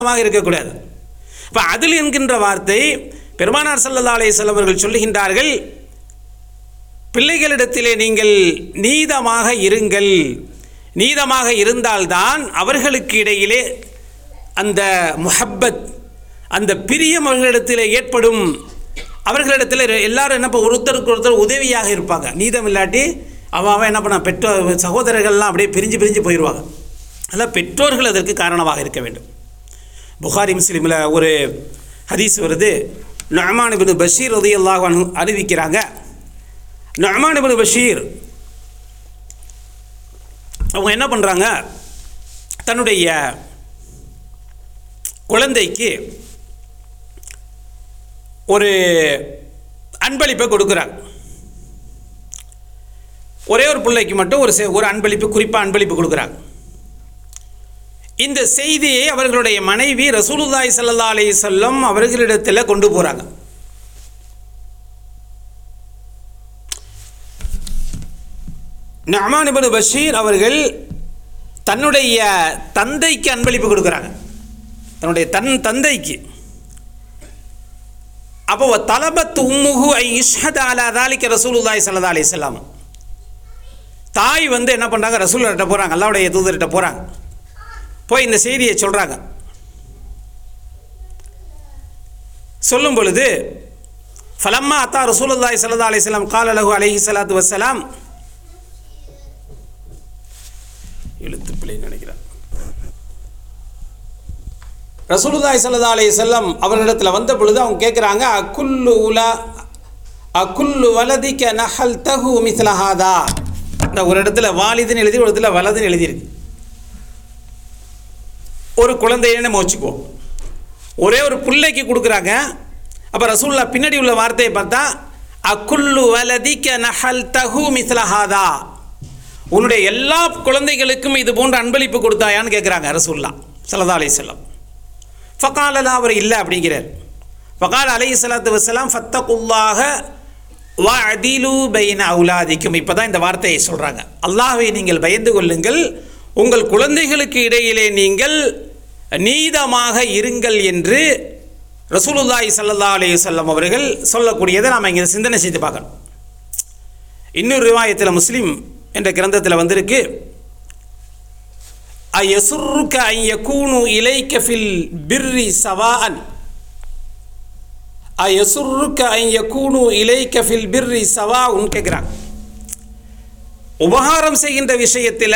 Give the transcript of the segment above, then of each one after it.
நீதமாக இருக்கக்கூடாது இப்போ அதில் என்கின்ற வார்த்தை பெருமானார் சல்லல்லா அலைஹிஸ்ஸலாம் அவர்கள் சொல்லுகின்றார்கள் பிள்ளைகளிடத்திலே நீங்கள் நீதமாக இருங்கள் நீதமாக இருந்தால்தான் அவர்களுக்கு இடையிலே அந்த முஹப்பத் அந்த பிரியம் அவர்களிடத்தில் ஏற்படும் அவர்களிடத்தில் எல்லாரும் என்ன இப்போ ஒருத்தருக்கு ஒருத்தர் உதவியாக இருப்பாங்க நீதம் இல்லாட்டி அவன் அவன் என்ன பண்ண பெற்றோர் சகோதரர்கள்லாம் அப்படியே பிரிஞ்சு பிரிஞ்சு போயிடுவாங்க அதனால் பெற்றோர்கள் அதற்கு காரணமாக இருக்க வேண்டும் புகாரி முஸ்லீமில் ஒரு ஹதீஸ் வருது நொஹமான் இப்னு பஷீர் ரதியல்லாஹு அன்ஹு அறிவிக்கிறாங்க நொஹமான் இப்னு பஷீர் அவங்க என்ன பண்ணுறாங்க தன்னுடைய குழந்தைக்கு ஒரு அன்பளிப்பை கொடுக்குறாங்க ஒரே ஒரு பிள்ளைக்கு மட்டும் ஒரு செ- ஒரு அன்பளிப்பு குறிப்பாக அன்பளிப்பு கொடுக்குறாங்க இந்த செய்தியை அவர்களுடைய மனைவி ரசூலுல்லாஹி ஸல்லல்லாஹு அலைஹி வஸல்லம் அவர்களிடத்தில் கொண்டு போகிறாங்க நஅமான் இப்னு பஷீர் அவர்கள் தன்னுடைய தந்தைக்கு அன்பளிப்பு கொடுக்குறாங்க தன்னுடைய தன் தந்தைக்கு அப்போ தலபத் உம்முஹு ஐ இஷ்ஹத் அலா தாலிக்க ரசூலுல்லாஹி ஸல்லல்லாஹு அலைஹி வஸல்லம் தாய் வந்து என்ன பண்ணுறாங்க ரசூல்கிட்ட போகிறாங்க அல்லாவுடைய தூதர்கிட்ட போகிறாங்க போய் இந்த செய்தியை சொல்கிறாங்க சொல்லும் பொழுது ஃபலம்மா அத்தா ரசூலுல்லாஹி ஸல்லல்லாஹு அலைஹி வஸல்லம் கால லஹு அலைஹி ஸலாத்து வஸ்ஸலாம் எழுத்து பிள்ளை நினைக்கிறேன் ரசூலுல்லாஹி ஸல்லல்லாஹு அலைஹி வஸல்லம் அவர்களிடத்தில் வந்த பொழுது அவங்க கேட்குறாங்க அக்குல்லு உலா அக்குல்லு வலதிக்க நஹல் தகு மிஸ்லஹாதா இந்த ஒரு இடத்துல வாலிதுன்னு எழுதி ஒரு இடத்துல வலதுன்னு எழுதியிருக்கு ஒரு குழந்தைய நம்ம வச்சுக்குவோம் ஒரே ஒரு பிள்ளைக்கு கொடுக்குறாங்க அப்போ ரசூல்லா பின்னாடி உள்ள வார்த்தையை பார்த்தா அக்குல்லு வலதிக்க நஹல் தகு மிஸ்லஹாதா உன்னுடைய எல்லா குழந்தைகளுக்கும் இது போன்ற அன்பளிப்பு கொடுத்தாயான்னு கேட்குறாங்க ரசூல்லா சல்லா அலைஹி வஸல்லம் ஃபகாலலா அவர் இல்லை அப்படிங்கிறார் ஃபகால் அலைஹி ஸலாத்து வஸ்ஸலாம் ஃபத்தகுல்லாஹ வ அதிலு பைன அவுலாதிக்கும் இப்போ தான் இந்த வார்த்தையை சொல்கிறாங்க அல்லாஹ்வை நீங்கள் பயந்து கொள்ளுங்கள் உங்கள் குழந்தைகளுக்கு இடையிலே நீங்கள் நீதமாக இருங்கள் என்று ரசூலுல்லாஹி ஸல்லல்லாஹு அலைஹி வஸல்லம் அவர்கள் சொல்லக்கூடியதை நாம் இங்கே சிந்தனை செய்து பார்க்கணும் இன்னொரு ரிவாயத்தில் முஸ்லீம் என்ற கிரந்தத்தில் வந்திருக்கு அயசுருக்க ஐயக்கூனு இலைக்க ஃபில் பிர்ரி சவாஅன் அயசுருக்க ஐயக்கூனு இலைக்க ஃபில் பிர்ரி சவாஉன் கேட்குறாங்க உபகாரம் செய்கின்ற விஷயத்தில்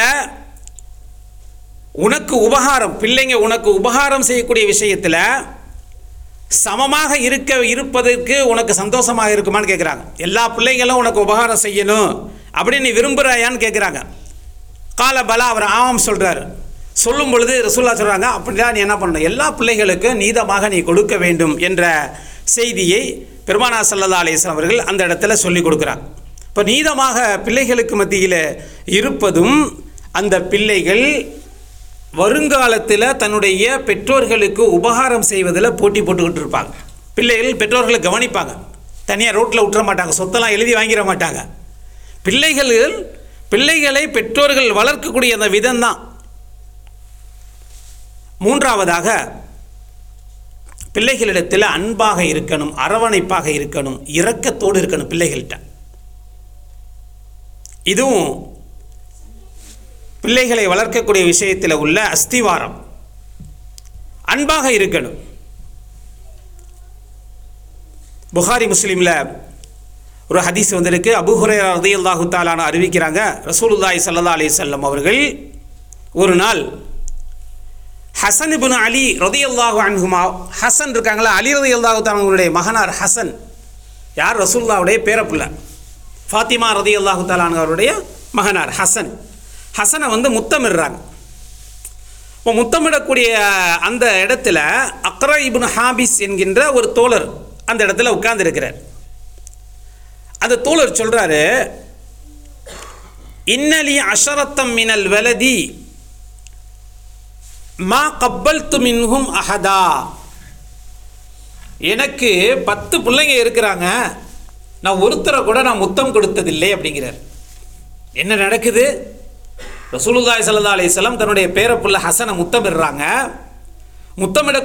உனக்கு உபகாரம் பிள்ளைங்க உனக்கு உபகாரம் செய்யக்கூடிய விஷயத்தில் சமமாக இருக்க இருப்பதற்கு உனக்கு சந்தோஷமாக இருக்குமான்னு கேட்குறாங்க எல்லா பிள்ளைங்களும் உனக்கு உபகாரம் செய்யணும் அப்படின்னு நீ விரும்புகிறாயான்னு கேட்குறாங்க கால பலா அவர் ஆமாம் சொல்கிறாரு சொல்லும் பொழுது ரசூல்லா சொல்கிறாங்க அப்படிதான் நீ என்ன பண்ணணும் எல்லா பிள்ளைகளுக்கும் நீதமாக நீ கொடுக்க வேண்டும் என்ற செய்தியை பெருமானா சல்லல்லா அலிஸ்லாம் அவர்கள் அந்த இடத்துல சொல்லி கொடுக்குறாங்க இப்போ நீதமாக பிள்ளைகளுக்கு மத்தியில் இருப்பதும் அந்த பிள்ளைகள் வருங்காலத்தில் தன்னுடைய பெற்றோர்களுக்கு உபகாரம் செய்வதில் போட்டி போட்டுக்கிட்டு இருப்பாங்க பிள்ளைகள் பெற்றோர்களை கவனிப்பாங்க தனியாக ரோட்டில் விட்டுற மாட்டாங்க சொத்தெல்லாம் எழுதி வாங்கிட மாட்டாங்க பிள்ளைகள் பிள்ளைகளை பெற்றோர்கள் வளர்க்கக்கூடிய அந்த விதம்தான் மூன்றாவதாக பிள்ளைகளிடத்தில் அன்பாக இருக்கணும் அரவணைப்பாக இருக்கணும் இரக்கத்தோடு இருக்கணும் பிள்ளைகள்கிட்ட இதுவும் பிள்ளைகளை வளர்க்கக்கூடிய விஷயத்தில் உள்ள அஸ்திவாரம் அன்பாக இருக்கணும் புகாரி முஸ்லீமில் ஒரு ஹதீஸ் வந்திருக்கு அபு ஹுரேரா ரதியல்லாஹு தாலான அறிவிக்கிறாங்க ரசூலுல்லாஹி ஸல்லல்லாஹு அலைஹி வஸல்லம் அவர்கள் ஒரு நாள் ஹசன் இப்னு அலி ரதியல்லாஹு அன்ஹுமா ஹசன் இருக்காங்களா அலி ரதியல்லாஹு தாலானுடைய மகனார் ஹசன் யார் ரசூலுல்லாவுடைய பேரப்புள்ள ஃபாத்திமா ரதியல்லாஹு தாலான் அவருடைய மகனார் ஹசன் ஹசனை வந்து முத்தமிடுறாங்க இப்போ முத்தமிடக்கூடிய அந்த இடத்துல அக்ரா இப்னு ஹாபிஸ் என்கின்ற ஒரு தோழர் அந்த இடத்துல உட்கார்ந்துருக்கிறார் அந்த தோழர் சொல்கிறாரு இன்னலி அஷரத்தம் மினல் வலதி மா கப்பல்து மின்ஹும் அஹதா எனக்கு பத்து பிள்ளைங்க இருக்கிறாங்க நான் ஒருத்தரை கூட நான் முத்தம் கொடுத்ததில்லை அப்படிங்கிறார் என்ன நடக்குது ரசூலுல்லாஹி ஸல்லல்லாஹு அலைஹி வஸல்லம் தன்னுடைய பேரப்புள்ள ஹசனை முத்தமிடுறாங்க முத்தமிட